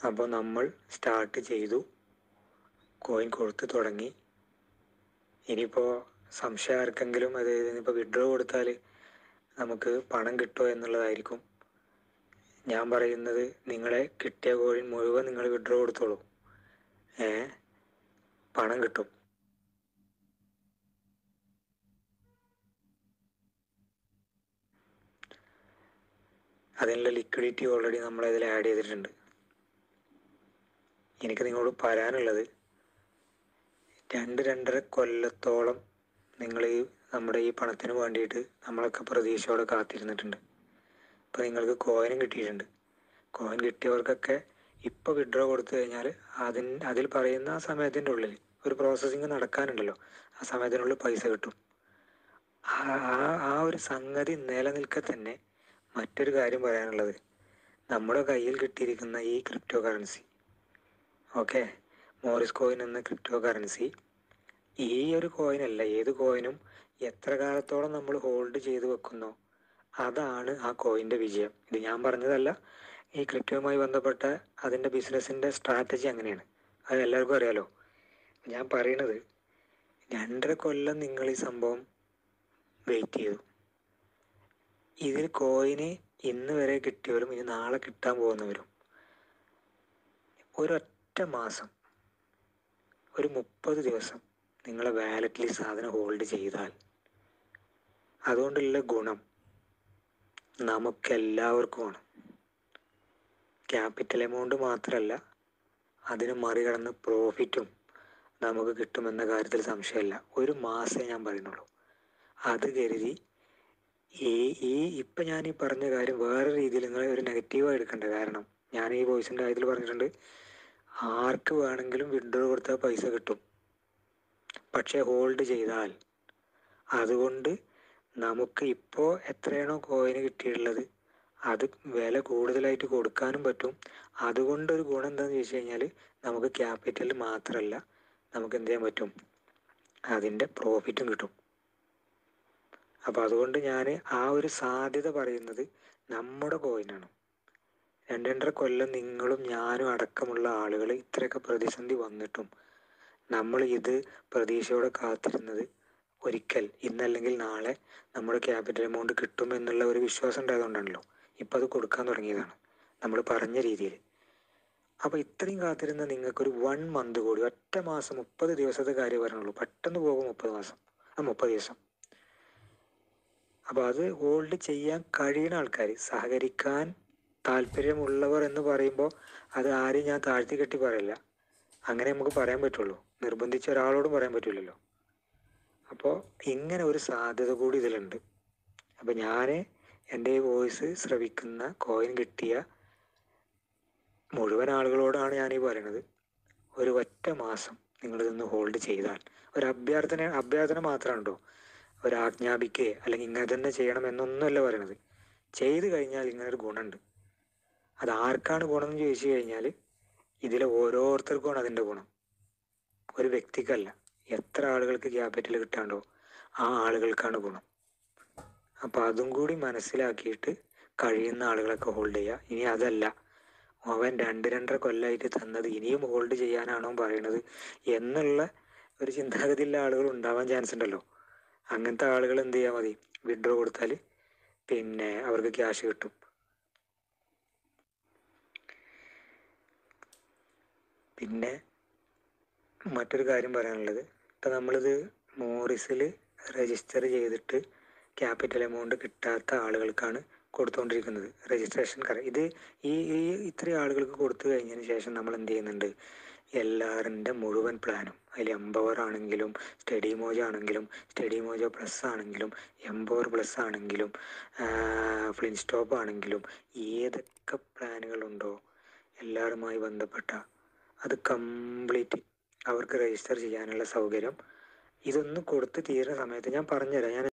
അപ്പോൾ നമ്മൾ സ്റ്റാർട്ട് ചെയ്തു കോയിൻ കൊടുത്ത് തുടങ്ങി ഇനിയിപ്പോൾ സംശയം ആർക്കെങ്കിലും അത് ഇനിയിപ്പോൾ വിഡ്രോ കൊടുത്താൽ നമുക്ക് പണം കിട്ടുമോ എന്നുള്ളതായിരിക്കും ഞാൻ പറയുന്നത് നിങ്ങളെ കിട്ടിയ കോയിൻ മുഴുവൻ നിങ്ങൾ വിഡ്രോ കൊടുത്തോളൂ ഏ പണം കിട്ടും അതിനുള്ള ലിക്വിഡിറ്റി ഓൾറെഡി നമ്മളതിൽ ആഡ് ചെയ്തിട്ടുണ്ട് എനിക്ക് നിങ്ങളോട് പറയാനുള്ളത് രണ്ട് രണ്ടര കൊല്ലത്തോളം നിങ്ങൾ ഈ നമ്മുടെ ഈ പണത്തിന് വേണ്ടിയിട്ട് നമ്മളൊക്കെ പ്രതീക്ഷയോടെ കാത്തിരുന്നിട്ടുണ്ട് ഇപ്പോൾ നിങ്ങൾക്ക് കോയിനും കിട്ടിയിട്ടുണ്ട് കോയിൻ കിട്ടിയവർക്കൊക്കെ ഇപ്പോൾ വിഡ്രോ കൊടുത്തു കഴിഞ്ഞാൽ അതിൻ അതിൽ പറയുന്ന ആ സമയത്തിൻ്റെ ഉള്ളിൽ ഒരു പ്രോസസ്സിങ് നടക്കാനുണ്ടല്ലോ ആ സമയത്തിനുള്ളിൽ പൈസ കിട്ടും ആ ആ- ആ ഒരു സംഗതി നിലനിൽക്കെ തന്നെ മറ്റൊരു കാര്യം പറയാനുള്ളത് നമ്മുടെ കയ്യിൽ കിട്ടിയിരിക്കുന്ന ഈ crypto currency okay Morris coin എന്ന ക്രിപ്റ്റോ കറൻസി ഈ ഒരു കോയിനല്ല ഏത് കോയിനും എത്ര കാലത്തോളം നമ്മൾ ഹോൾഡ് ചെയ്ത് വെക്കുന്നോ അതാണ് ആ കോയിൻ്റെ വിജയം ഇത് ഞാൻ പറഞ്ഞതല്ല ഈ ക്രിപ്റ്റോയുമായി ബന്ധപ്പെട്ട അതിൻ്റെ ബിസിനസ്സിൻ്റെ സ്ട്രാറ്റജി അങ്ങനെയാണ് അത് എല്ലാവർക്കും അറിയാലോ ഞാൻ പറയണത് രണ്ടര കൊല്ലം നിങ്ങൾ ഈ സംഭവം വെയിറ്റ് ചെയ്തു ഇതിൽ കോയിന് ഇന്ന് വരെ കിട്ടിയവരും ഇനി നാളെ കിട്ടാൻ പോകുന്നവരും ഒരൊറ്റ മാസം ഒരു മുപ്പത് ദിവസം നിങ്ങളെ വാലറ്റിൽ ഈ സാധനം ഹോൾഡ് ചെയ്താൽ അതുകൊണ്ടുള്ള ഗുണം നമുക്കെല്ലാവർക്കുമാണ് ക്യാപിറ്റൽ എമൗണ്ട് മാത്രമല്ല അതിന് മറികടന്ന് പ്രോഫിറ്റും നമുക്ക് കിട്ടുമെന്ന കാര്യത്തിൽ സംശയമില്ല ഒരു മാസമേ ഞാൻ പറയുന്നുള്ളൂ അത് കരുതി ഈ ഈ ഇപ്പം ഞാൻ ഈ പറഞ്ഞ കാര്യം വേറെ രീതിയിൽ നിങ്ങൾ ഒരു നെഗറ്റീവായി എടുക്കണ്ട കാരണം ഞാൻ ഈ വോയിസിൻ്റെ കാര്യത്തിൽ പറഞ്ഞിട്ടുണ്ട് ആർക്ക് വേണമെങ്കിലും വിഡ്രോ കൊടുത്താൽ പൈസ കിട്ടും പക്ഷേ ഹോൾഡ് ചെയ്താൽ അതുകൊണ്ട് നമുക്ക് ഇപ്പോൾ എത്രയാണോ കോയിന് കിട്ടിയിട്ടുള്ളത് അത് വില കൂടുതലായിട്ട് കൊടുക്കാനും പറ്റും അതുകൊണ്ടൊരു ഗുണം എന്താണെന്ന് ചോദിച്ചു കഴിഞ്ഞാൽ നമുക്ക് ക്യാപിറ്റൽ മാത്രമല്ല നമുക്ക് എന്ത് ചെയ്യാൻ പറ്റും അതിൻ്റെ പ്രോഫിറ്റും കിട്ടും അപ്പോൾ അതുകൊണ്ട് ഞാൻ ആ ഒരു സാധ്യത പറയുന്നത് നമ്മുടെ കോയിനാണ് രണ്ട് രണ്ടര കൊല്ലം നിങ്ങളും ഞാനും അടക്കമുള്ള ആളുകൾ ഇത്രയൊക്കെ പ്രതിസന്ധി വന്നിട്ടും നമ്മൾ ഇത് പ്രതീക്ഷയോടെ കാത്തിരുന്നത് ഒരിക്കൽ ഇന്നല്ലെങ്കിൽ നാളെ നമ്മുടെ ക്യാപിറ്റൽ എമൗണ്ട് കിട്ടും എന്നുള്ള ഒരു വിശ്വാസം ഉണ്ടായതുകൊണ്ടാണല്ലോ ഇപ്പം അത് കൊടുക്കാൻ തുടങ്ങിയതാണ് നമ്മൾ പറഞ്ഞ രീതിയിൽ അപ്പോൾ ഇത്രയും കാത്തിരുന്ന നിങ്ങൾക്കൊരു വൺ മന്ത് കൂടി ഒറ്റ മാസം മുപ്പത് ദിവസത്തെ കാര്യം പറഞ്ഞുള്ളൂ പെട്ടെന്ന് പോകും മുപ്പത് മാസം ആ മുപ്പത് ദിവസം അപ്പോൾ അത് ഹോൾഡ് ചെയ്യാൻ കഴിയുന്ന ആൾക്കാർ സഹകരിക്കാൻ താല്പര്യമുള്ളവർ എന്ന് പറയുമ്പോൾ അത് ആരെയും ഞാൻ താഴ്ത്തി കെട്ടി പറയില്ല അങ്ങനെ നമുക്ക് പറയാൻ പറ്റുള്ളൂ നിർബന്ധിച്ച ഒരാളോടും പറയാൻ പറ്റില്ലല്ലോ അപ്പോൾ ഇങ്ങനെ ഒരു സാധ്യത കൂടി ഇതിലുണ്ട് അപ്പോൾ ഞാൻ എൻ്റെ ഈ വോയിസ് ശ്രവിക്കുന്ന കോയിൻ കിട്ടിയ മുഴുവൻ ആളുകളോടാണ് ഞാൻ ഈ പറയണത് ഒരു ഒറ്റ മാസം നിങ്ങളിതൊന്ന് ഹോൾഡ് ചെയ്താൽ ഒരു അഭ്യർത്ഥന അഭ്യർത്ഥന മാത്രമാണ് കേട്ടോ ഒരു ആജ്ഞാപിക്കുകയെ അല്ലെങ്കിൽ ഇങ്ങനെ തന്നെ ചെയ്യണം എന്നൊന്നുമല്ല പറയണത് ചെയ്ത് കഴിഞ്ഞാൽ ഇങ്ങനൊരു ഗുണമുണ്ട് അത് ആർക്കാണ് ഗുണം എന്ന് ചോദിച്ചു കഴിഞ്ഞാൽ ഇതിലെ ഓരോരുത്തർക്കുമാണ് അതിൻ്റെ ഗുണം ഒരു വ്യക്തിക്കല്ല എത്ര ആളുകൾക്ക് ക്യാപിറ്റൽ കിട്ടാണ്ടോ ആ ആളുകൾക്കാണ് ഗുണം അപ്പോൾ അതും കൂടി മനസ്സിലാക്കിയിട്ട് കഴിയുന്ന ആളുകളൊക്കെ ഹോൾഡ് ചെയ്യുക ഇനി അതല്ല അവൻ രണ്ട് രണ്ടര കൊല്ലമായിട്ട് തന്നത് ഇനിയും ഹോൾഡ് ചെയ്യാനാണോ പറയണത് എന്നുള്ള ഒരു ചിന്താഗതിയുള്ള ആളുകൾ ഉണ്ടാവാൻ ചാൻസ് ഉണ്ടല്ലോ അങ്ങനത്തെ ആളുകൾ എന്ത് ചെയ്യാൽ മതി വിഡ്രോ കൊടുത്താൽ പിന്നെ അവർക്ക് ക്യാഷ് കിട്ടും പിന്നെ മറ്റൊരു കാര്യം പറയാനുള്ളത് ഇപ്പം നമ്മളിത് മോറിസിൽ രജിസ്റ്റർ ചെയ്തിട്ട് ക്യാപിറ്റൽ എമൗണ്ട് കിട്ടാത്ത ആളുകൾക്കാണ് കൊടുത്തുകൊണ്ടിരിക്കുന്നത് രജിസ്ട്രേഷൻ കറ ഇത് ഈ ഈ ഇത്രയും ആളുകൾക്ക് കൊടുത്തു കഴിഞ്ഞതിന് ശേഷം നമ്മൾ എന്ത് ചെയ്യുന്നുണ്ട് എല്ലാറിൻ്റെ മുഴുവൻ പ്ലാനും അതിൽ എംപവർ ആണെങ്കിലും സ്റ്റഡി മോജ ആണെങ്കിലും സ്റ്റഡി മോജ പ്ലസ് ആണെങ്കിലും എംപവർ പ്ലസ് ആണെങ്കിലും ഫ്ലിൻസ്റ്റോപ്പ് ആണെങ്കിലും ഏതൊക്കെ പ്ലാനുകളുണ്ടോ എല്ലാവരുമായി ബന്ധപ്പെട്ട അത് കംപ്ലീറ്റ് അവർക്ക് രജിസ്റ്റർ ചെയ്യാനുള്ള സൗകര്യം ഇതൊന്ന് കൊടുത്ത് തീരുന്ന സമയത്ത് ഞാൻ പറഞ്ഞുതരാം ഞാൻ